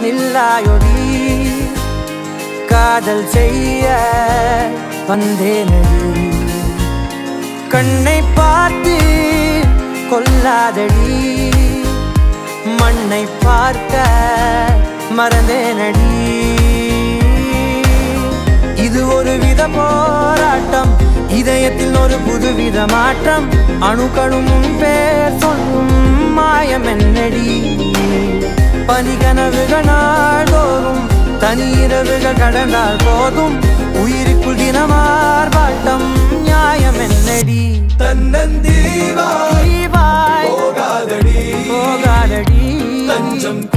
நில்லாயொடி காதல் செய்ய வந்தேனடி கண்ணை பார்த்து கொல்லாதடி மண்ணை பார்க்க மறந்தேனடி இது ஒரு வித போராட்டம் இதயத்தில் ஒரு புதுவித மாற்றம் அணுக்களும் உன் பேர் சொல்லும் மாயம் என்னடி பனிகனவுகள் நாள்தோறும் தனி இரவுகள் கடந்தால் போதும் உயிருக்குள் தினமார்பாட்டம் நியாயம் என்னடி தன்னந்தீவாய் தீவாய் போகாதடி போகாதடி தஞ்சம்